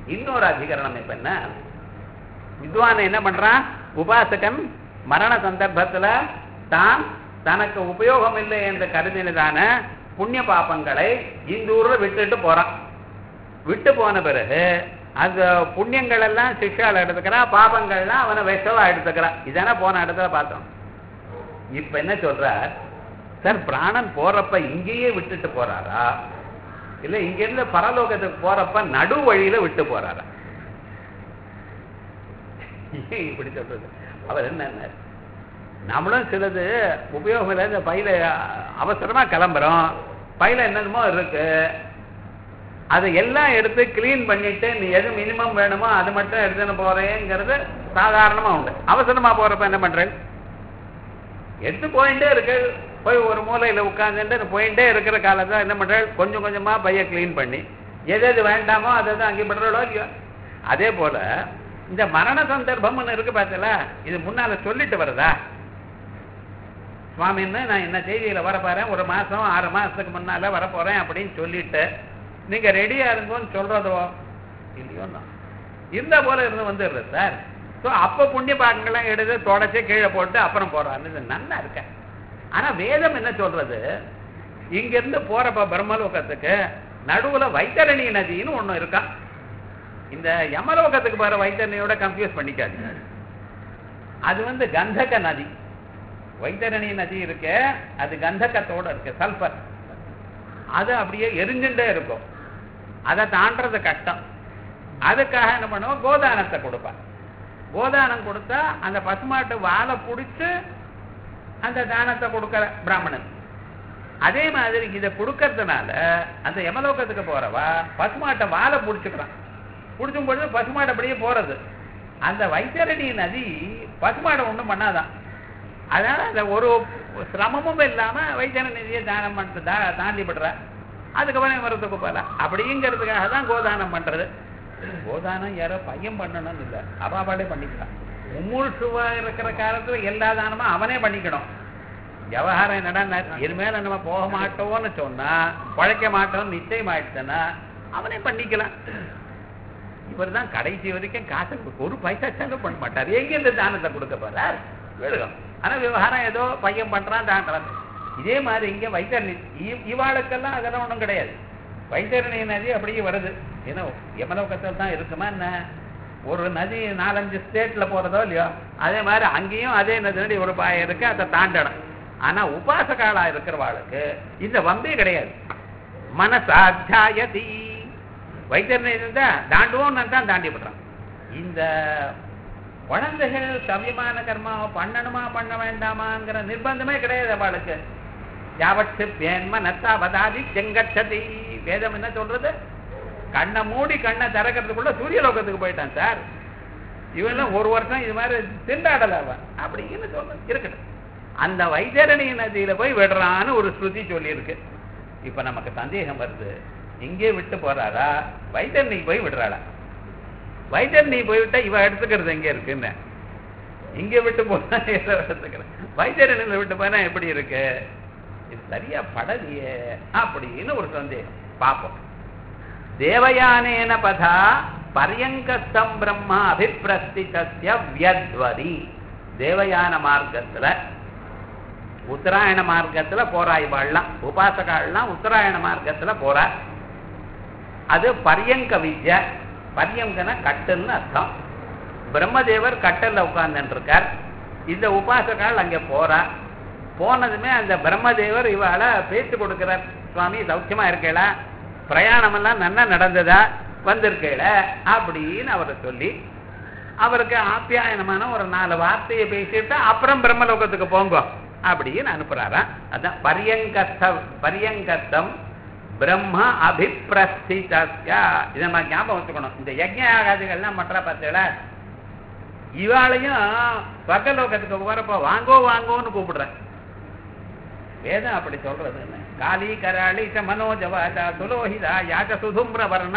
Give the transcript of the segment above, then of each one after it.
இன்னொரு அதிகரணம் இப்ப என்ன வித்வான் என்ன பண்றான் உபாசகன் மரண சந்தர்ப்பத்துல தான் தனக்கு உபயோகம் இல்லை என்று கருதினதான புண்ணிய பாப்பங்களை இந்த ஊர்ல விட்டுட்டு போறான் விட்டு போன பிறகு அந்த புண்ணியங்கள் எல்லாம் சிக்ஷால எடுத்துக்கிறான் பாபங்கள்லாம் அவனை விஷவா எடுத்துக்கிறான் இதானே போன இடத்துல பார்த்தோம் இப்ப என்ன சொல்றார் சார் பிராணன் போறப்ப இங்கேயே விட்டுட்டு போறாரா இல்ல இங்க இருந்து பரலோகத்துக்கு போறப்ப நடு வழியில விட்டு போறாரா ஏன் இப்படி சொல்றது அவர் என்ன நம்மளும் சிலது உபயோகம் இல்லை இந்த பையில அவசரமா கிளம்புறோம் பையில என்னென்னமோ இருக்கு அதை எல்லாம் எடுத்து கிளீன் பண்ணிட்டு நீ எது மினிமம் வேணுமோ அது மட்டும் எடுத்துன்னு போறேங்கிறது சாதாரணமா உண்டு அவசரமா போறப்ப என்ன பண்றேன் எடுத்து போயிட்டே இருக்கு போய் ஒரு மூலையில உட்கார்ந்துட்டு போயிட்டே இருக்கிற காலத்துல என்ன பண்றேன் கொஞ்சம் கொஞ்சமா பைய கிளீன் பண்ணி எது எது வேண்டாமோ அதை தான் அங்கே பண்றோம் இல்லையோ அதே போல இந்த மரண சந்தர்ப்பம்னு இருக்கு பார்த்தல இது முன்னால சொல்லிட்டு வருதா சுவாமின்னு நான் என்ன செய்தியில வரப்போறேன் ஒரு மாசம் ஆறு மாசத்துக்கு முன்னால வரப்போறேன் அப்படின்னு சொல்லிட்டு நீங்க ரெடியா இருங்கன்னு சொல்றதோ இல்லையோ தான். இருந்த போல இருந்து வந்துடுறது சார் ஸோ அப்போ புண்ணிய பாக்கங்கள்லாம் எடுத்து தொடச்சி கீழே போட்டு அப்புறம் போறாரு இது நல்லா இருக்க ஆனா வேதம் என்ன சொல்றது இங்கிருந்து போறப்ப பிரம்மலோகத்துக்கு நடுவுல வைத்தரணி நதின்னு ஒண்ணு இருக்கா இந்த யமலோகத்துக்கு போற வைத்தரணியோட கன்ஃபியூஸ் பண்ணிக்காது அது வந்து கந்தக நதி வைத்தரணி நதி இருக்கு அது கந்தகத்தோட இருக்கு சல்பர் அது அப்படியே எரிஞ்சுட்டே இருக்கும் அதை தாண்டறது கஷ்டம் அதுக்காக என்ன பண்ணுவோம் கோதானத்தை கொடுப்பான் கோதானம் கொடுத்தா அந்த பசுமாட்டு வாழை பிடிச்சு அந்த தானத்தை கொடுக்கிற பிராமணன் அதே மாதிரி இதை கொடுக்கறதுனால அந்த யமலோகத்துக்கு போறவா பசுமாட்டை வாழை பிடிச்சுக்கிறான் பிடிச்சும் பொழுது பசுமாடு அப்படியே போறது அந்த வைத்தரணி நதி பசுமாடை ஒண்ணும் பண்ணாதான் அதனால அந்த ஒரு சிரமமும் இல்லாம வைத்தரணி நதியை தானம் பண்ணிட்டு தா தாண்டி படுற அதுக்கப்புறம் வரத்துக்கு போல அப்படிங்கிறதுக்காக தான் கோதானம் பண்றது கோதானம் யாரோ பையன் பண்ணணும்னு இல்லை அப்பாப்பாடே பண்ணிக்கலாம் மும்முழுசுவா இருக்கிற காலத்துல எல்லா தானமும் அவனே பண்ணிக்கணும் விவகாரம் என்னடா இனிமேல நம்ம போக மாட்டோம்னு சொன்னா பழைக்க மாட்டோம்னு நிச்சயம் ஆயிடுச்சுன்னா அவனே பண்ணிக்கலாம் இவர் தான் கடைசி வரைக்கும் காசு கொடுக்க- ஒரு பைசா செலவு பண்ண மாட்டார் எங்க இந்த தானத்தை கொடுக்க போறார் விழுகம் ஆனா விவகாரம் ஏதோ பையன் பண்றான் தாண்டலாம் இதே மாதிரி இங்க வைத்தரணி இ- இவாளுக்கெல்லாம் அதெல்லாம் ஒண்ணும் கிடையாது வைத்தரணி நதி அப்படியே வருது ஏன்னா யமலோகத்தில் தான் இருக்குமா என்ன ஒரு நதி நாலஞ்சு ஸ்டேட்ல போறதோ இல்லையோ அதே மாதிரி அங்கேயும் அதே நதி ஒரு பாயம் இருக்கு அதை தாண்டணும் ஆனா உபாசகாலா இருக்கிறவாளுக்கு இந்த வம்பே கிடையாது மனசாத்தியாயதி வைத்தரணி இருந்தா தாண்டுவோம் தான் தாண்டி விடுறான் இந்த குழந்தைகள் சவியமான கர்மாவை பண்ணணுமா பண்ண வேண்டாமாங்கிற நிர்பந்தமே கிடையாது அவளுக்கு யாவற்று பேன்ம நத்தாவதாதி செங்கச்சதி வேதம் என்ன சொல்றது கண்ணை மூடி கண்ணை திறக்கிறதுக்குள்ள சூரியலோகத்துக்கு போயிட்டான் சார் இவெல்லாம் ஒரு வருஷம் இது மாதிரி திண்டாடல அவன் அப்படின்னு சொல்ல இருக்கட்டும் அந்த வைத்தரணி நதியில போய் விடுறான்னு ஒரு ஸ்ருதி சொல்லியிருக்கு இப்ப நமக்கு சந்தேகம் வருது இங்கே விட்டு போறாரா வைத்தரணி போய் விடுறாளா வைத்தரணி போய்விட்டா இவ எடுத்துக்கிறது எங்க இருக்குன்னு இங்க விட்டு போனா எதை எடுத்துக்கிறேன் வைத்தரணியில விட்டு போனா எப்படி இருக்கு இது சரியா படலையே அப்படின்னு ஒரு சந்தேகம் பார்ப்போம் தேவயானேன பதா பரியங்கஸ்தம் பிரம்மா அபிப்பிரஸ்திதஸ்ய வியத்வதி தேவயான மார்க்கத்துல உத்தராயண மார்க்கத்துல போறா இவாள்லாம் உபாசகாள்லாம் உத்தராயண மார்க்கத்துல போறா அது பரியங்க வித்யா பரியங்கன கட்டல்னு அர்த்தம் பிரம்மதேவர் கட்டல்ல உட்கார்ந்துட்டு இருக்கார் இந்த உபாசகால் அங்க போறா போனதுமே அந்த பிரம்மதேவர் இவாள பேச்சு கொடுக்கிறார் சுவாமி சௌக்கியமா இருக்கேளா பிரயாணம் எல்லாம் நன்னா நடந்ததா வந்திருக்கேள அப்படின்னு அவரை சொல்லி அவருக்கு ஆப்பியாயனமான ஒரு நாலு வார்த்தையை பேசிட்டு அப்புறம் பிரம்மலோகத்துக்கு போங்க அப்படின்னு அனுப்புறாராம் அதான் பரியங்கஸ்த பரியங்கஸ்தம் பிரம்ம அபிப்பிரஸ்திதஸ்ய இதை நம்ம ஞாபகம் வச்சுக்கணும் இந்த யஜ்ஞ ஆகாதிகள்லாம் மற்ற பார்த்தீங்களா இவாளையும் ஸ்வர்கலோகத்துக்கு போறப்ப வாங்கோ வாங்கோன்னு கூப்பிடுறேன் வேதம் அப்படி சொல்றது என்ன காளி கராளி ச மனோஜவாஜா சுலோஹிதா யாக சுதும்ர வர்ணா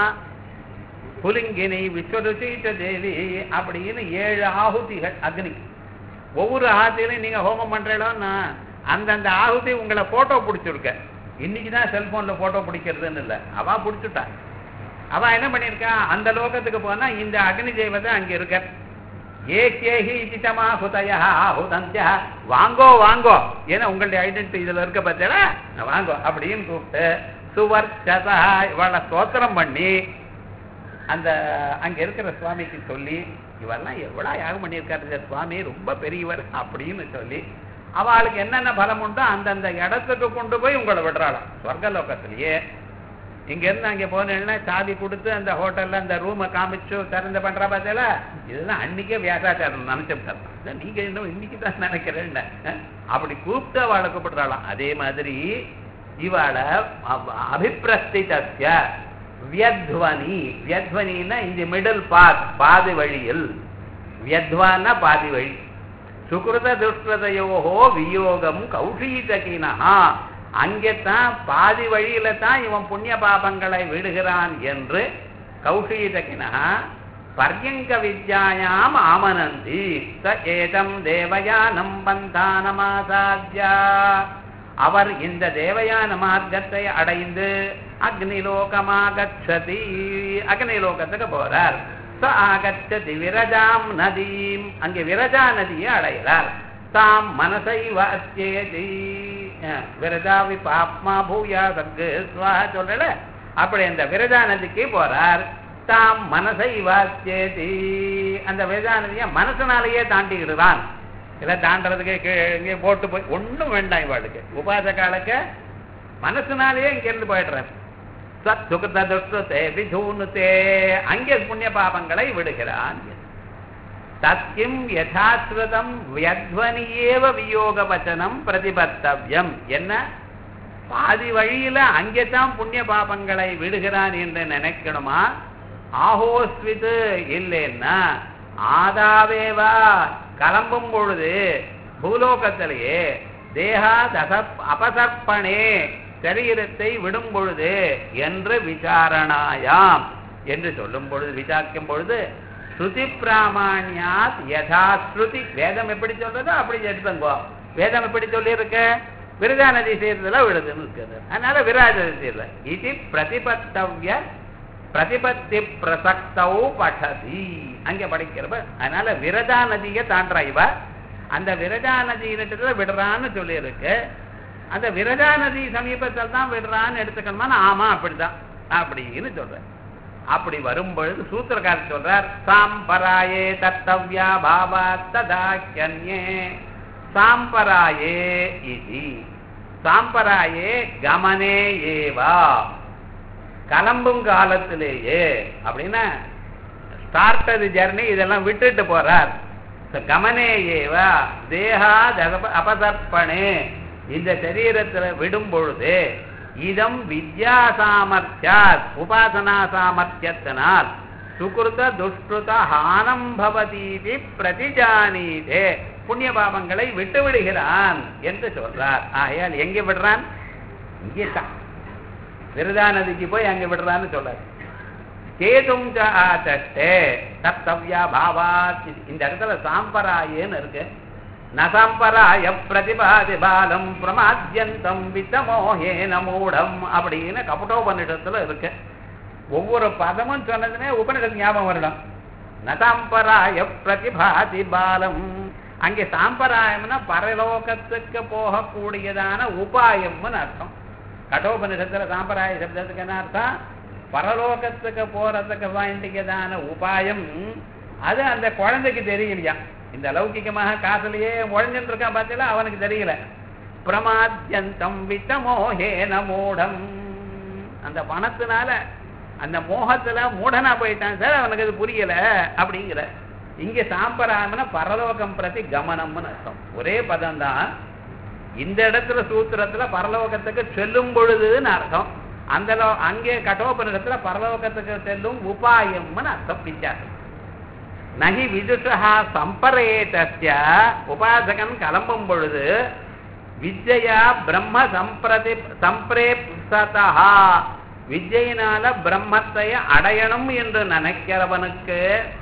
புலிங்கினி விஸ்வருச்சீட்ட தேவி அப்படின்னு ஏழு ஆகுதிகள் அக்னி ஒவ்வொரு ஆகுதியிலையும் நீங்க ஹோமம் பண்றீங்களோன்னா அந்தந்த ஆகுதி உங்களை போட்டோ பிடிச்சிருக்க இன்னைக்கு தான் செல்போன்ல போட்டோ பிடிக்கிறதுன்னு இல்லை அவா பிடிச்சுட்டா அவ என்ன பண்ணிருக்கா அந்த லோகத்துக்கு போனா இந்த அக்னி தேவதை அங்க இருக்க ஏகேஹி இதிதமா ஹுதயா ஹுதந்தியா வாங்கோ வாங்கோ ஏன்னா உங்களுடைய ஐடென்டிட்டி இதுல இருக்க பார்த்தா வாங்கோ அப்படின்னு கூப்பிட்டு சுவர்ச்சதா இவளை ஸ்தோத்திரம் பண்ணி அந்த அங்க இருக்கிற சுவாமிக்கு சொல்லி இவரெல்லாம் எவ்வளவு யாகம் பண்ணியிருக்காரு இந்த சுவாமி ரொம்ப பெரியவர் அப்படின்னு சொல்லி அவளுக்கு என்னென்ன பலம் உண்டோ அந்தந்த இடத்துக்கு கொண்டு போய் உங்களை விடுறாளாம் சொர்க்கலோகத்திலேயே இங்க இருந்து அங்க போனேன்னா சாவி கொடுத்து அந்த ஹோட்டல்ல அந்த ரூமை காமிச்சு திறந்து பண்றா பார்த்தல இதெல்லாம் அன்னைக்கே வியாசாச்சாரம் நினைச்சுட்டாங்க நீங்க இன்னும் இன்னைக்கு தான் நினைக்கிறேன் அப்படி கூப்பிட்டு அவளை கூப்பிடுறாளாம் அதே மாதிரி இவாளை அபிப்பிரஸ்திதஸ்ய வியத்வனி வியத்வனின்னா இந்த மிடில் பாத் பாதி வழியில் வியத்வான்னா பாதி வழி சுகிருத துஷ்டதையோகோ வியோகம் கௌஷீதகினஹா அங்கேத்தான் பாதி வழியில தான் இவன் புண்ணிய பாபங்களை விடுகிறான் என்று கௌஷீதகினஹா பர்யங்க வித்யாயாம் ஆமனந்தி ச ஏதம் தேவயானம் பந்தானமாசாத்யா அவர் இந்த தேவயான மார்க்கத்தை அடைந்து அக்னிலோகமாகச்சதி அக்னிலோகத்துக்கு போறார் ச ஆகச்சதி விரஜாம் நதீம் அங்கே விரஜா நதியை அடைகிறார் தாம் மனசை வாத்தியேதி விரஜா விபாப்மா பூயா சக்கு ஸ்வா சொல்லல அப்படி அந்த விரஜா நதிக்கு போறார் தாம் மனசை வாத்தியேதி அந்த விரஜா நதியை மனசனாலேயே தாண்டிடுறான் இதை தாண்டறதுக்கு கீழே இங்கே போட்டு போய் ஒன்றும் வேண்டாம் இவாளுக்கு உபாசகாலுக்கு மனசுனாலேயே இங்கிருந்து போயிடுறார் சத் சுகிருத துஷ்டத்தே விதூனுத்தே அங்கே புண்ணிய பாபங்களை விடுகிறான் சத்தியம் யதாஸ்ருதம் வியத்வனியேவ வியோக வச்சனம் பிரதிபத்தவியம் என்ன பாதி வழியில அங்கே தான் புண்ணிய பாபங்களை விடுகிறான் என்று நினைக்கணுமா ஆஹோஸ்விது இல்லைன்னா ஆதாவேவா கிளம்பும் பொழுது பூலோகத்திலேயே தேகா தச அபசர்ப்பணே சரீரத்தை விடும் பொழுது என்று விசாரணாயாம் என்று சொல்லும் பொழுது விசாரிக்கும் பொழுது ஸ்ருதி பிராமணியாத் யதா ஸ்ருதி வேதம் எப்படி சொல்றதோ அப்படி எடுத்துங்கோ வேதம் எப்படி சொல்லியிருக்க விரதா நதி செய்யறதுல விழுதுன்னு இருக்குது அதனால விராஜ நதி செய்யல இது பிரதிபத்தவ்ய பிரதிபத்தி பிரசக்தௌ படதி அங்க படிக்கிறப்ப அதனால விரதா நதியை தாண்டா இவ அந்த விரதா நதியில விடுறான்னு சொல்லியிருக்கு அந்த விரதா நதி சமீபத்தில் தான் விடுறான்னு எடுத்துக்கணுமா ஆமா அப்படிதான் அப்படின்னு சொல்றேன் அப்படி வரும் பொழுது சூத்திரக்காரர் சொல்றார் சாம்பராயே தத்தவ்யா பாவா ததாக்கியே சாம்பராயே இது சாம்பராயே கமனே ஏவா கிளம்பும் காலத்திலேயே அப்படின்னா ஸ்டார்டது ஜர்னி இதெல்லாம் விட்டுட்டு போறார் கமனே ஏவா தேகா அபசர்ப்பணே இந்த சரீரத்துல விடும் பொழுது இதம் வித்யா சாமர்த்தியாத் உபாசனா சாமர்த்தியத்தினால் சுகிருத துஷ்கிருத ஹானம் பவதீதி பிரதிஜானீதே புண்ணிய பாபங்களை விட்டு விடுகிறான் என்று சொல்றார் ஆகையால் எங்க விடுறான் இங்கே தான் விரதா நதிக்கு போய் அங்க விடுறான்னு சொல்றாரு கேதும் ஆச்சே கர்த்தவ்யா பாவாத் இந்த இடத்துல சாம்பராயேன்னு இருக்கு நசம்பராய பிரதிபாதி பாலம் பிரமாத்தியந்தம் வித்தமோகேன மூடம் அப்படின்னு கபட்டோபனிஷத்துல இருக்கு ஒவ்வொரு பதமும் சொன்னதுமே உபனிஷத் ஞாபகம் வரணும் நசம்பராய பிரதிபாதி பாலம் அங்கே சாம்பராயம்னா பரலோகத்துக்கு போகக்கூடியதான உபாயம்னு அர்த்தம் கடோபனிஷத்துல சாம்பராய சப்தத்துக்கு என்ன அர்த்தம் பரலோகத்துக்கு போறதுக்கு வேண்டியதான உபாயம் அது அந்த குழந்தைக்கு தெரியலையா இந்த லௌகிகமாக காசுலயே முழஞ்சுட்டு இருக்கான் பார்த்தீங்களா அவனுக்கு தெரியல பிரமாத்தியந்தம் வித்தமோகேன மூடம் அந்த பணத்தினால அந்த மோகத்துல மூடனா போயிட்டான் சார் அவனுக்கு அது புரியல அப்படிங்கிற இங்க சாம்பராமன பரலோகம் பிரதி கமனம்னு அர்த்தம் ஒரே பதம் தான் இந்த இடத்துல சூத்திரத்துல பரலோகத்துக்கு செல்லும் பொழுதுன்னு அர்த்தம் அந்த லோ அங்கே கட்டோபனிடத்துல பரலோகத்துக்கு செல்லும் உபாயம்னு அர்த்தம் வித்தியாசம் நகி விதுஷா சம்பரேதஸ்ய உபாசகன் கிளம்பும் பொழுது வித்யா பிரம்ம சம்பிரதி சம்பிரேப்சதா வித்யினால பிரம்மத்தை அடையணும் என்று நினைக்கிறவனுக்கு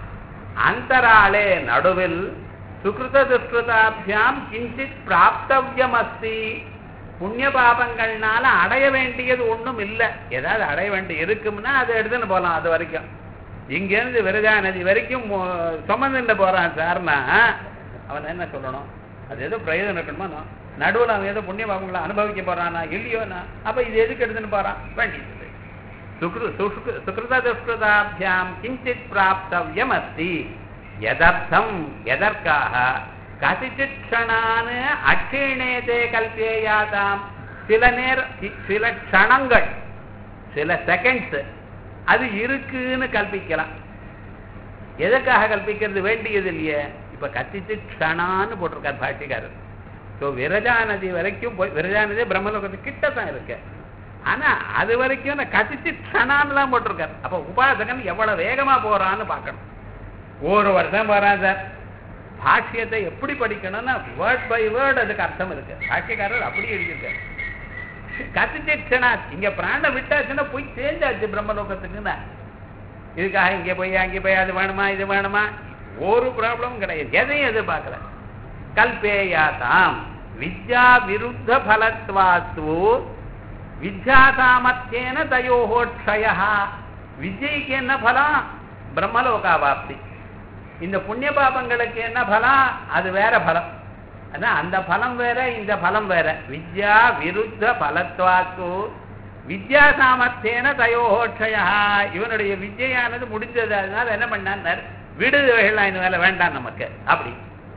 அந்தராளே நடுவில் சுகிருத துஷ்கிருதாபியாம் கிஞ்சித் பிராப்தவியம் அஸ்தி புண்ணிய பாபங்கள்னால அடைய வேண்டியது ஒண்ணும் இல்லை ஏதாவது அடைய வேண்டி இருக்கும்னா அதை எடுத்துன்னு போகலாம் அது வரைக்கும் இங்கேருந்து விரஜா நதி வரைக்கும் மு- சுமந்துட்டு போறான் சார்னா அவன் என்ன சொல்லணும் அது ஏதோ பிரயோஜனம் இருக்கணுமா நடுவில் அவன் ஏதோ புண்ணிய பாபங்களை அனுபவிக்க போறானா இல்லையோனா அப்ப இது எதுக்கு எடுத்துன்னு போறான் வேண்டியது சுக்ரு- சுஷ்கு- சுக்ருததுஷ்கிருதாபியாம் கிஞ்சித் பிராப்தவ்யம் அஸ்தி எதர்த்தம் எதற்காக கசிச்சித் க்ஷணான் அக்ஷீணேதே கல்பேயாதாம் சில நேர சில க்ஷணங்கள் சில செகண்ட்ஸ் அது இருக்குன்னு கல்பிக்கலாம் எதுக்காக கல்பிக்கிறது வேண்டியது இல்லையே இப்ப கத்திச்சு க்ஷணான்னு போட்டிருக்கார் பாட்டிக்காரர் ஸோ விரஜா நதி வரைக்கும் போய் விரஜா நதி பிரம்மலோகத்துக்கு கிட்ட தான் இருக்கு ஆனா அது வரைக்கும் நான் கத்திச்சு க்ஷணான்லாம் போட்டிருக்காரு அப்ப உபாசகன் எவ்வளவு வேகமா போறான்னு பார்க்கணும் ஒரு வருஷம் போறான் சார் பாஷ்யத்தை எப்படி படிக்கணும்னா வேர்ட் பை வேர்ட் அதுக்கு அர்த்தம் இருக்கு பாஷ்யக்காரர் அப்படி எழுதியிருக்காரு கத்திச்சிருச்சுனா இங்க பிராணம் விட்டாச்சுன்னா போய் சேர்ந்தாச்சு பிரம்மலோகத்துக்குன்னா இதுக்காக இங்க போய் அங்கே போய் அது வேணுமா இது வேணுமா ஒரு ப்ராப்ளமும் கிடையாது எதையும் எதிர்பார்க்கல கல்பேயாதாம் வித்யா விருத்த பலத்வாத்து வித்யா சாமர்த்தியேன தயோகோட்சய வித்யைக்கு என்ன பலம் பிரம்மலோகாவாப்தி இந்த புண்ணிய பாபங்களுக்கு என்ன பலம் அது வேற பலம் அதான் அந்த பலம் வேற இந்த பலம் வேற வித்யா விருத்த பலத்வாத்து வித்யா சாமர்த்தியேன தயோகோட்சயா இவனுடைய வித்யானது முடிஞ்சது அதனால என்ன பண்ணார் விடுதலைகள் இந்த வேலை வேண்டாம் நமக்கு அப்படி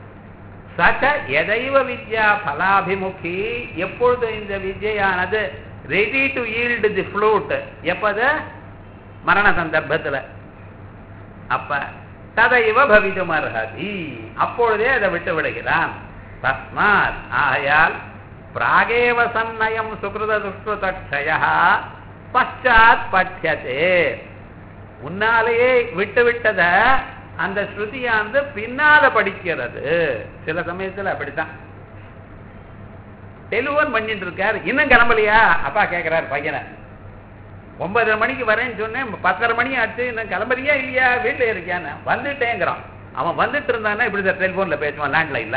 சக எதைவ வித்யா பலாபிமுகி எப்பொழுது இந்த வித்யானது ready to yield the fruit எப்பது மரண சந்தர்ப்பத்துல அப்ப ததைவ பவிதும் அர்ஹதி அப்பொழுதே அதை விட்டு விடுகிறான் தஸ்மாத் ஆகையால் பிராகேவ சன்னயம் சுகிருத துஷ்கிருதக்ஷய பశ్చాத் பட்சதே முன்னாலேயே விட்டு விட்டத அந்த ஸ்ருதியானது பின்னால படிக்கிறது சில சமயத்துல அப்படித்தான் டெலிஃபோன் பண்ணிட்டு இருக்காரு இன்னும் கிளம்பலையா அப்பா கேட்கிறாரு பையனை ஒன்பதரை மணிக்கு வரேன்னு சொன்னேன் பத்தரை மணி ஆச்சு இன்னும் கிளம்புறியா இல்லையா வீட்டுல இருக்கியான்னு வந்துட்டேங்கிறான் அவன் வந்துட்டு இருந்தானா இப்படி சார் டெலிஃபோன்ல பேசுவான் லேண்ட்லைன்ல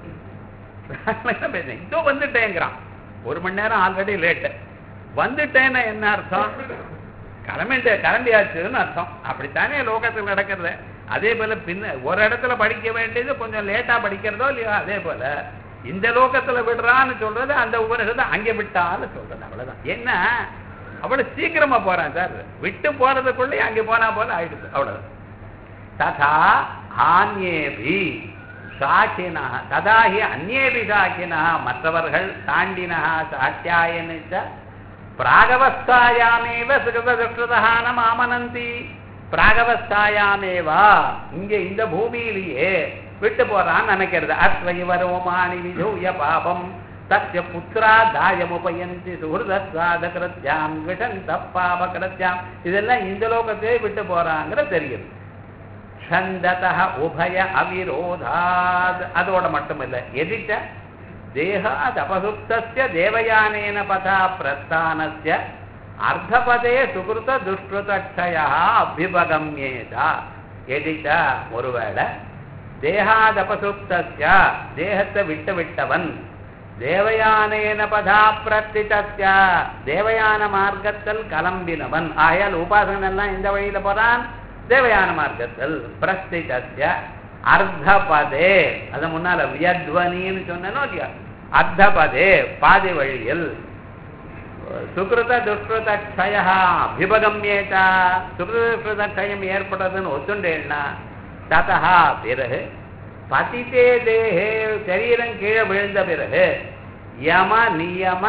பேசுறேன் இதோ வந்துட்டேங்கிறான் ஒரு மணி நேரம் ஆல்ரெடி லேட்டு வந்துட்டேன்னா என்ன அர்த்தம் கிளம்பிட்டு கிளம்பியாச்சுன்னு அர்த்தம் அப்படித்தானே லோகத்தில் நடக்கிறது அதே போல பின்ன ஒரு இடத்துல படிக்க வேண்டியது கொஞ்சம் லேட்டா படிக்கிறதோ இல்லையோ அதே போல இந்த லோகத்துல விடுறான்னு சொல்றது அந்த உபனிஷத்தை அங்க விட்டான்னு சொல்றது அவ்வளவுதான் என்ன அவ்வளவு சீக்கிரமா போறான் சார் விட்டு போறதுக்குள்ளே அங்க போனா போல ஆயிடுது அவ்வளவுதான் ததா ஆன்யேபி சாக்கினா ததா ஹி அந்நேபி சாக்கினா மற்றவர்கள் தாண்டினா சாத்தியாயனிச்ச பிராகவஸ்தாயாமேவ சுகததுஷ்டதானம் ஆமனந்தி பிராகவஸ்தாயாமேவா இங்க இந்த பூமியிலேயே விட்டு போறான்னு நினைக்கிறது அஸ்வைவ ரோமாணி விஜூய பாபம் தஸ்ய புத்திரா தாயமுபயந்தி சுகிருதாத கிருத்தியாம் விஷந்த பாப கிருத்தியாம் இதெல்லாம் இந்த லோகத்தையே விட்டு போறாங்கிற தெரியுது சந்தத உபய அவிரோதாத் அதோட மட்டுமில்லை எதிட்ட தேகாத் அபசுப்தஸ்ய தேவயானேன பதா பிரஸ்தானஸ்ய அர்த்தபதே சுகிருத துஷ்கிருதக்ஷயா அபிபகம்யேதா எதிட்ட ஒருவேளை தேகாதபசுப்தஸ்ய தேகத்தை விட்டு விட்டவன் தேவயானேன பதா பிரத்திதஸ்ய தேவயான மார்க்கத்தில் கிளம்பினவன் ஆயால் உபாசகன் எல்லாம் இந்த வழியில போறான் தேவயான மார்க்கத்தில் பிரஸ்திதஸ்ய அர்த்தபதே அது முன்னால வியத்வனின்னு சொன்னனோ இல்லையா அர்த்தபதே பாதி வழியில் சுகிருத துஷ்கிருத க்ஷய அபிபகம்யேதா சுகிருத துஷ்கிருத க்ஷயம் ஏற்படுறதுன்னு ஒத்துண்டேன்னா ததா பிறகு பதித்தே தேகே சரீரம் கீழே விழுந்த பிறகு யம நியம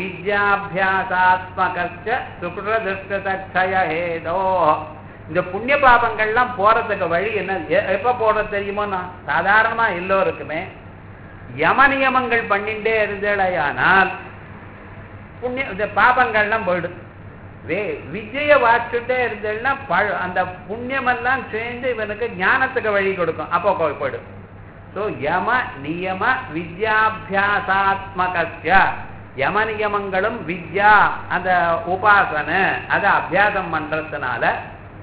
வித்யாபியாசாத்மக சுகிருத துஷ்கிருத க்ஷய ஹேதோ இந்த புண்ணிய பாபங்கள்லாம் போறதுக்கு வழி என்ன எ- எப்ப போறது தெரியுமோன்னா சாதாரணமா எல்லோருக்குமே யம நியமங்கள் பண்ணிட்டே இருந்தேடையானால் புண்ணிய இந்த பாபங்கள்லாம் போயிடும் வே விஜய வாச்சுட்டே இருந்தேன்னா பழ அந்த புண்ணியமெல்லாம் சேர்ந்து இவனுக்கு ஞானத்துக்கு வழி கொடுக்கும் அப்போ கொ- போயிடும் ஸோ யம நியம வித்யாபியாசாத்மகஸ்ய யம நியமங்களும் வித்யா அந்த உபாசனை அதை அபியாசம் பண்றதுனால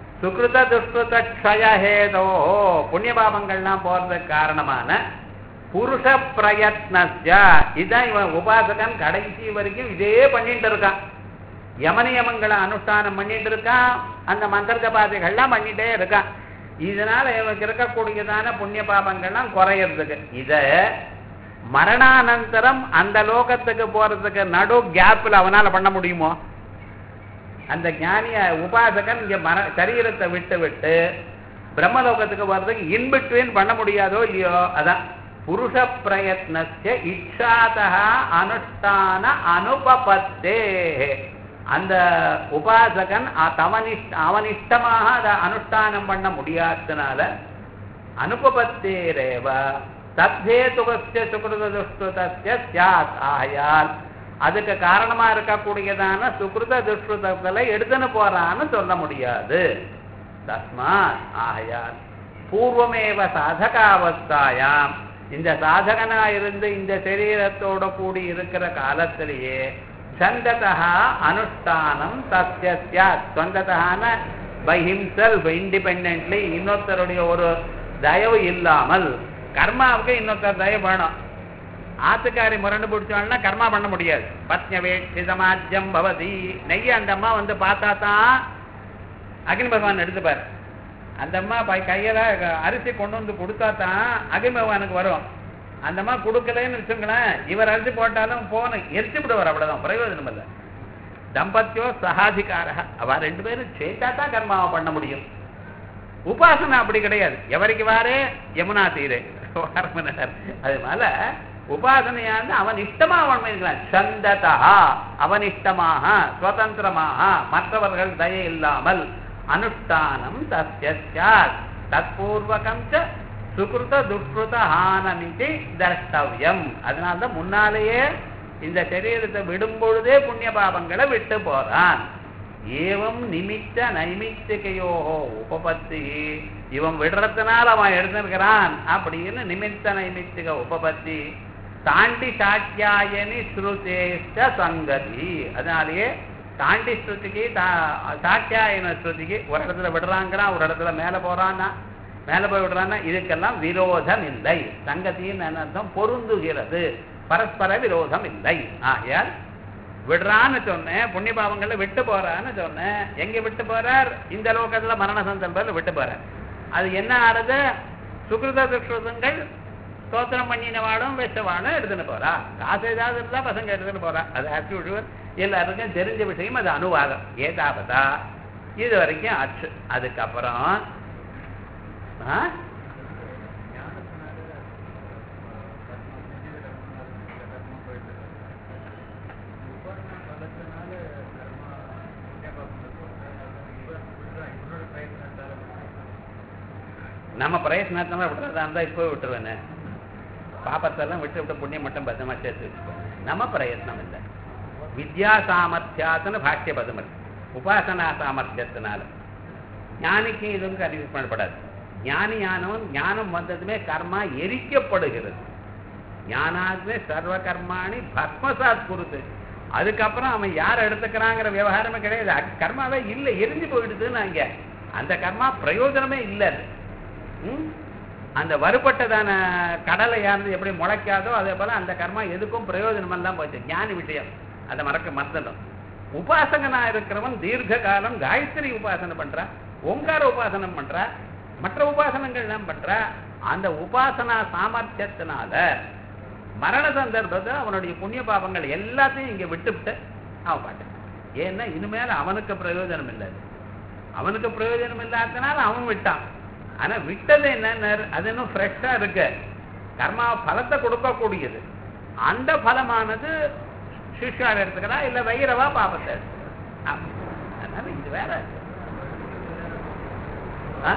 சுகிருத துஷ்கிருத க்ஷயஹேதோ புண்ணிய பாபங்கள்லாம் போறதுக்கு காரணமான புருஷ பிரயத்னஸ்ய இதான் இவன் உபாசகன் கடைசி வரைக்கும் இதே பண்ணிட்டு இருக்கான் யமனியமங்களை அனுஷ்டானம் பண்ணிட்டு இருக்கான் அந்த மந்திர ஜபாதைகள்லாம் பண்ணிட்டே இருக்கான் இதனால இவனுக்கு இருக்கக்கூடியதான புண்ணிய பாபங்கள்லாம் குறையறதுக்கு இத மரணானந்தரம் அந்த லோகத்துக்கு போறதுக்கு நடு கேப்ல அவனால பண்ண முடியுமோ அந்த ஞானிய உபாசகன் இங்க மர சரீரத்தை விட்டு விட்டு பிரம்மலோகத்துக்கு வர்றதுக்கு இன்பிட்வீன் பண்ண முடியாதோ இல்லையோ அதான் புருஷ பிரயத்னஸ்ய இச்சாதா அனுஷ்டான அனுபபத்தே அந்த உபாசகன் அ- தவனிஷ்ட அவனிஷ்டமாக அதை அனுஷ்டானம் பண்ண முடியாததுனால அனுபபத்தேரேவ தத்தேதுகஸ்ய சுகிருத துஷ்டுதஸ்ய சியாத் ஆகையால் அதுக்கு காரணமா இருக்கக்கூடியதான சுகிருத துஷ்டுதங்களை எடுத்துன்னு போறான்னு சொல்ல முடியாது தஸ்மாத் ஆகையால் பூர்வமேவ சாதகாவஸ்தாயாம் இந்த சாதகனா இருந்து இந்த சரீரத்தோட கூடி இருக்கிற காலத்திலேயே சந்ததா அனுஷ்டானம் தஸ்ய சியாத் சொந்ததான பை ஹிம்செல்ஃப் இண்டிபெண்ட்லி இன்னொருத்தருடைய ஒரு தயவு இல்லாமல் கர்மாவுக்கு இன்னொருத்தர் தயவு வேணும் ஆத்துக்காரி முரண்டு பிடிச்சோம்னா கர்மா பண்ண முடியாது பத்னவேட்சி சமாஜ்யம் பவதி நெய்ய அந்த அம்மா வந்து பார்த்தா தான் அக்னி பகவான் எடுத்துப்பார் அந்த அம்மா பை- கையில அரிசி கொண்டு வந்து கொடுத்தா தான் அக்னி பகவானுக்கு வரும் அந்த அம்மா கொடுக்கலன்னு வச்சுங்களேன் இவர் அரிசி போட்டாலும் போன எரிச்சு விடுவார் அவ்வளவுதான் பிரயோஜனம் இல்லை தம்பத்தியோ சகாதிகாரக அவ ரெண்டு பேரும் சேர்த்தா தான் கர்மாவை பண்ண முடியும் உபாசனை அப்படி கிடையாது எவருக்கு வாரே யமுனா தீரே வாரமனர் அதனால உபாசனையாந்து அவன் இஷ்டமா அவன் இருக்கிறான் சந்ததா அவன் இஷ்டமாக சுதந்திரமாக மற்றவர்கள் தய இல்லாமல் அனுஷ்டானம் தஸ்ய ஸ்யாத் தற்பூர்வகம் ச சுகிருத துஷ்கிருத ஹானமிதி தர்ஷ்டவியம் அதனால்தான் முன்னாலேயே இந்த சரீரத்தை விடும் பொழுதே புண்ணிய பாபங்களை விட்டு போறான் ஏவம் நிமித்த நைமித்திகையோகோ உபபத்தி இவன் விடுறதுனால அவன் எடுத்திருக்கிறான் அப்படின்னு நிமித்த நைமித்திக உபபத்தி தாண்டி சாட்சியாயனி ஸ்ருதேஷ்ட சங்கதி அதனாலேயே தாண்டி ஸ்ருதிக்கு தா- சாட்சியாயன ஸ்ருதிக்கு ஒரு இடத்துல விடுறாங்கிறான் ஒரு இடத்துல மேல போறான்னா மேல போய் விடுறான்னா இதுக்கெல்லாம் விரோதம் இல்லை சங்கத்தின்னு என்ன அர்த்தம் பொருந்துகிறது பரஸ்பர விரோதம் இல்லை ஆகையால் விடுறான்னு சொன்னேன் புண்ணிய பாவங்கள்ல விட்டு போறான்னு சொன்னேன் எங்க விட்டு போறார் இந்த லோகத்துல மரண சந்தர்ப்பத்தில் விட்டு போறார் அது என்ன ஆறுது சுகிருத துஷ்கிருதங்கள் ஸ்தோத்திரம் பண்ணினவாடும் வெச்சவாடும் எடுத்துன்னு போறா காசு ஏதாவது இருந்தா பசங்க எடுத்துன்னு போறா அது ஆஸ் யூஷுவல் எல்லாருக்கும் தெரிஞ்ச விஷயம் அது அனுவாதம் ஏதாவதா இது வரைக்கும் ஆச்சு அதுக்கப்புறம் ஆ? நம்ம பிரயத்னத்தினால விட்டுறதா இருந்தா இப்போ விட்டுருவேனே பாப்பத்தெல்லாம் விட்டு விட்டு புண்ணியம் மட்டும் பத்திரமா சேர்த்து வச்சுக்கோ நம்ம பிரயத்னம் இல்லை வித்யா சாமர்த்தியாத்துன்னு பாஷ்ய பதம் இருக்கு உபாசனா சாமர்த்தியத்தினால ஞானிக்கு இதுவும் அறிவு பண்ணப்படாது ஞானி ஞானம் ஞானம் வந்ததுமே கர்மா எரிக்கப்படுகிறது ஞானாத்மே சர்வ கர்மாணி பத்மசாத் குருத்து அதுக்கப்புறம் அவன் யார் எடுத்துக்கிறாங்கிற விவகாரமே கிடையாது அக்- கர்மாவே இல்லை எரிஞ்சு போயிடுதுன்னு அங்க அந்த கர்மா பிரயோஜனமே இல்லை அது. ம்? அந்த வறுபட்டதான கடலை யார்ந்து எப்படி முளைக்காதோ அதே போல அந்த கர்மா எதுக்கும் பிரயோஜனம் எல்லாம் போச்சு ஞானி விஷயம் அதை மறக்க மறந்துடும் உபாசகனா இருக்கிறவன் தீர்க்க காலம் காயத்ரி உபாசனை பண்றா ஓங்கார உபாசனம் பண்றா மற்ற உபாசனங்கள் எல்லாம் பண்றா அந்த உபாசனா சாமர்த்தியத்தினால மரண சந்தர்ப்பத்தை அவனுடைய புண்ணிய பாவங்கள் எல்லாத்தையும் இங்க விட்டுவிட்டு அவன் பாட்டு ஏன்னா இனிமேல் அவனுக்கு பிரயோஜனம் இல்லை அது. அவனுக்கு பிரயோஜனம் இல்லாதனால அவன் விட்டான் ஆனா விட்டது என்ன அது இன்னும் ஃப்ரெஷ்ஷா இருக்கு கர்மா பலத்தை கொடுக்கக்கூடியது அந்த பலமானது சிஷ்யார் எடுத்துக்கிறா இல்ல வைரவா பாபத்தை எடுத்துக்கிறா. ஆமா. அதனால இது வேற ஆ?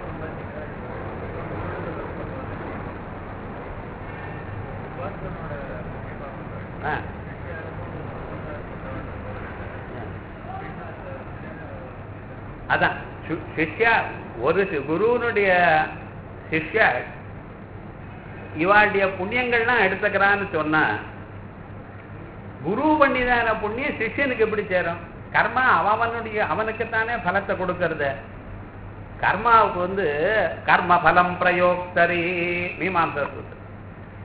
ஆ. அதான் சு- சிஷ்யா ஒரு சி- குருவனுடைய சிஷ்யா இவாளுடைய புண்ணியங்கள்லாம் எடுத்துக்கிறான்னு சொன்னா குரு பண்ணிதான புண்ணியம் சிஷ்யனுக்கு எப்படி சேரும் கர்மா அவனுடைய அவனுக்குத்தானே பலத்தை கொடுக்கறது கர்மாவுக்கு வந்து கர்ம பலம் பிரயோக்தரி மீமாம்ச சூத்திரம்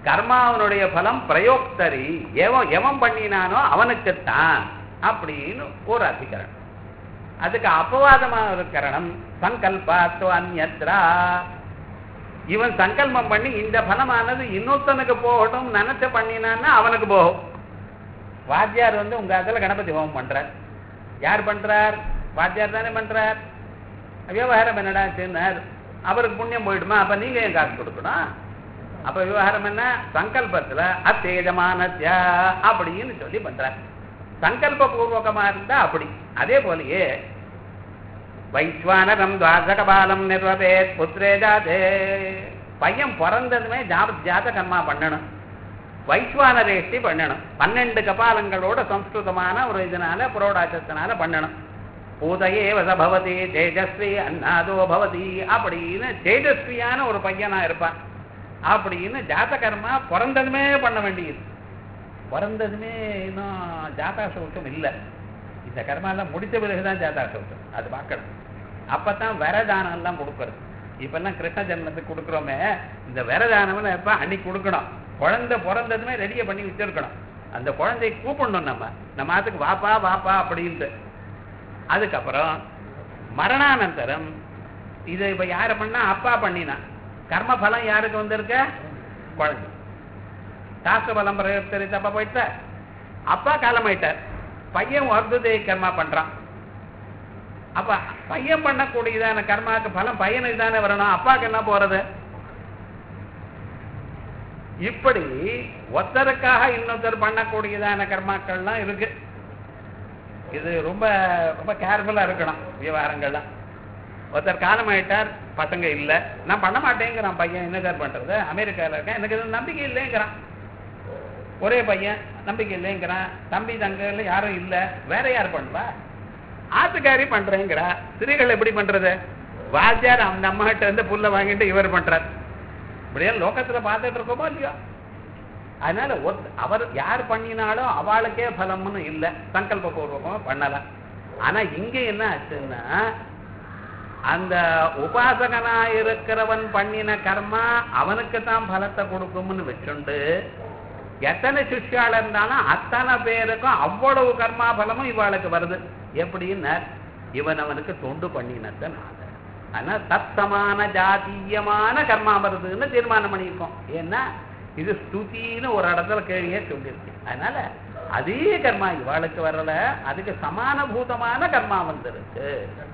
கர்மாவனுடைய பலம் பிரயோக்தரி எவன் எவன் பண்ணினானோ அவனுக்குத்தான் அப்படின்னு ஒரு அதிகரணம் அதுக்கு அபவாதமான ஒரு கரணம் சங்கல்பாத்து அந்யத்ரா இவன் சங்கல்பம் பண்ணி இந்த பலமானது இன்னொருத்தனுக்கு போகட்டும் நினைச்ச பண்ணினான்னா அவனுக்கு போகும் வாத்தியார் வந்து உங்க அதுல கணபதி ஹோமம் பண்றார் யார் பண்றார் வாத்தியார் தானே பண்றார் விவகாரம் என்னடா சொன்னார் அவருக்கு புண்ணியம் போயிடுமா அப்ப நீங்க ஏன் காசு கொடுக்கணும் அப்ப விவகாரம் என்ன சங்கல்பத்துல அத்தேஜமானத்யா அப்படின்னு சொல்லி பண்றார் சங்கல்ப பூர்வகமா இருந்தா அப்படி அதே போலயே வைஸ்வானரம் துவாசகபாலம் நிர்வபேத் புத்திரே ஜாதே பையன் பிறந்ததுமே ஜாப ஜாத கர்மா பண்ணணும் வைஸ்வானரேஷ்டி பண்ணணும் பன்னெண்டு கபாலங்களோட சம்ஸ்கிருதமான ஒரு இதனால புரோடாச்சத்தினால பண்ணணும் பூதையே வசபவதி தேஜஸ்வி அன்னாதோ பவதி அப்படின்னு தேஜஸ்வியான ஒரு பையனா இருப்பான் அப்படின்னு ஜாத கர்மா பிறந்ததுமே பண்ண வேண்டியது பிறந்ததுமே இன்னும் ஜாதாசௌத்தம் இல்லை இந்த கர்மாலாம் முடித்த பிறகுதான் ஜாதாசௌத்தம் அது பார்க்கணும் அப்பதான் வரதானம் எல்லாம் கொடுக்கறது இப்பெல்லாம் கிருஷ்ண ஜன்மத்துக்கு கொடுக்குறோமே இந்த வரதானம் எப்ப அன்னைக்கு கொடுக்கணும் குழந்தை பிறந்ததுமே ரெடியை பண்ணி வச்சிருக்கணும் அந்த குழந்தையை கூப்பிடணும் நம்ம நம்ம அதுக்கு வாப்பா வாப்பா அப்படின்ட்டு அதுக்கப்புறம் மரணானந்தரம் இது இப்ப யாரு பண்ணா அப்பா பண்ணினா கர்ம பலம் யாருக்கு வந்திருக்க குழந்தை சாஸ்திர பலம் பிரயோகத்தரி தப்பா போயிட்ட அப்பா காலமாயிட்டார் பையன் வர்துதே கர்மா பண்றான் அப்ப பையன் பண்ணக்கூடியதான கர்மாக்கு பலம் பையனுக்கு தானே வரணும் அப்பாக்கு என்ன போறது இப்படி ஒருத்தருக்காக இன்னொருத்தர் பண்ணக்கூடியதான கர்மாக்கள்லாம் இருக்கு இது ரொம்ப ரொம்ப கேர்ஃபுல்லா இருக்கணும் விவகாரங்கள்லாம் ஒருத்தர் காலமாயிட்டார் பசங்க இல்ல நான் பண்ண மாட்டேங்கிறான் பையன் என்ன சார் பண்றது அமெரிக்கால இருக்கேன் எனக்கு எதுவும் நம்பிக்கை இல்லைங்கிறான் ஒரே பையன் நம்பிக்கை இல்லைங்கிறான் தம்பி தங்கல யாரும் இல்ல வேற யார் பண்ணுவா ஆத்துக்காரி பண்றேங்கிறா ஸ்திரீகள் எப்படி பண்றது வாத்தியார் அந்த அம்மா கிட்ட இருந்து புல்ல வாங்கிட்டு இவர் பண்றார் இப்படியே லோகத்துல பார்த்துட்டு இருக்கோமோ இல்லையோ அதனால ஒத்- அவர் யார் பண்ணினாலும் அவளுக்கே பலம்னு இல்லை சங்கல்ப பூர்வமா பண்ணலாம் ஆனா இங்க என்ன ஆச்சுன்னா அந்த உபாசகனா இருக்கிறவன் பண்ணின கர்மா அவனுக்கு தான் பலத்தை கொடுக்கும்னு வச்சுண்டு எத்தனை சிஷ்யாள் இருந்தாலும் அத்தனை பேருக்கும் அவ்வளவு கர்மா பலமும் இவாளுக்கு வருது எப்படின்னா இவன் அவனுக்கு தொண்டு பண்ணினதனால ஆனா தத்தமான ஜாத்தீயமான கர்மா வருதுன்னு தீர்மானம் பண்ணியிருக்கோம் ஏன்னா இது ஸ்துதின்னு ஒரு இடத்துல கேள்வியே சொல்லியிருக்கு அதனால அதே கர்மா இவாளுக்கு வரல அதுக்கு சமானபூதமான கர்மா வந்திருக்கு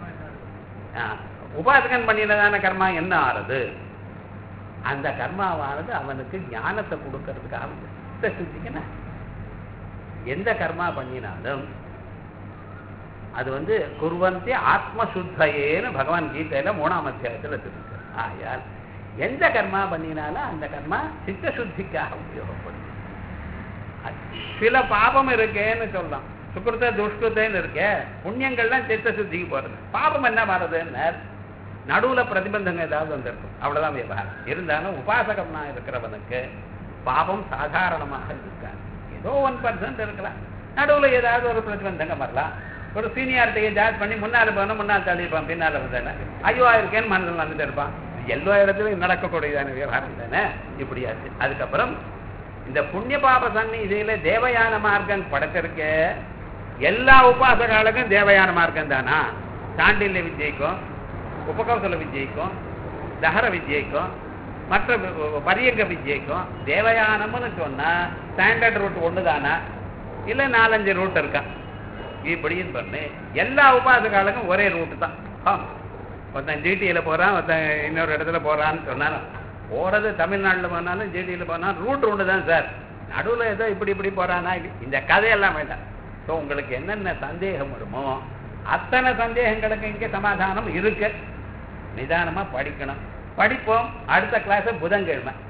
ஆ, உபாசகன் பண்ணினதான கர்மா என்ன ஆறுது அந்த கர்மாவானது அவனுக்கு ஞானத்தை கொடுக்கறதுக்காக சித்த சுத்திக்கன எந்த கர்மா பண்ணினாலும் அது வந்து குர்வந்தி ஆத்மசுத்தையேன்னு பகவான் கீதையில மூணாம் அத்தியாயத்துல இருக்கு ஆயால் எந்த கர்மா பண்ணினாலும் அந்த கர்மா சித்த சுத்திக்காக உபயோகப்படும் சில பாபம் இருக்கேன்னு சொல்லலாம் சுக்கிருத்த துஷ்கிருத்தன்னு இருக்கே புண்ணியங்கள்லாம் சித்த சுத்திக்கு போறது பாபம் என்ன மாறுதுன்னு நடுவுல பிரதிபந்தங்கள் ஏதாவது வந்திருக்கும் அவ்வளவுதான் விவகாரம் இருந்தாலும் உபாசகம்னா இருக்கிறவனுக்கு பாபம் சாதாரணமாக இருக்காது ஏதோ ஒன் பர்சன்ட் இருக்கலாம் நடுவுல ஏதாவது ஒரு பிரதிபந்தகம் வரலாம் ஒரு சீனியாரிட்டியை ஜாஸ்தி பண்ணி முன்னால போனா முன்னால் தள்ளியிருப்பான் பின்னால வந்தானே ஐயோ இருக்கேன்னு மனதில் வந்துட்டு இருப்பான் இது எல்லா இடத்துலையும் நடக்கக்கூடியதான விவகாரம் தானே இப்படியாச்சு அதுக்கப்புறம் இந்த புண்ணிய பாப சந்நிதியில தேவயான மார்க்கம் படைச்சிருக்க எல்லா உபாசகாலுக்கும் தேவயான மார்க்கம் தானா சாண்டில்ய வித்யைக்கும் உபகௌசல வித்யைக்கும் தஹர வித்யைக்கும் மற்ற வி- பரியங்க வித்யைக்கும் தேவயானம்னு சொன்னா ஸ்டாண்டர்ட் ரூட் ஒன்று தானா இல்லை நாலஞ்சு ரூட் இருக்கா இப்படின்னு பண்ணு எல்லா உபாசகாலுக்கும் ஒரே ரூட்டு தான் ஆ. ஒருத்தன் ஜிடியில் போறான் ஒருத்தன் இன்னொரு இடத்துல போறான்னு சொன்னாலும் போறது தமிழ்நாட்டில் போனாலும் ஜிடியில் போனாலும் ரூட் ஒன்று தான் சார் நடுவில் ஏதோ இப்படி இப்படி போறானா இந்த கதையெல்லாம் வேண்டாம் ஸோ உங்களுக்கு என்னென்ன சந்தேகம் வருமோ அத்தனை சந்தேகங்களுக்கு இங்கே சமாதானம் இருக்கு நிதானமா படிக்கணும் படிப்போம் அடுத்த கிளாஸ் புதன்கிழமை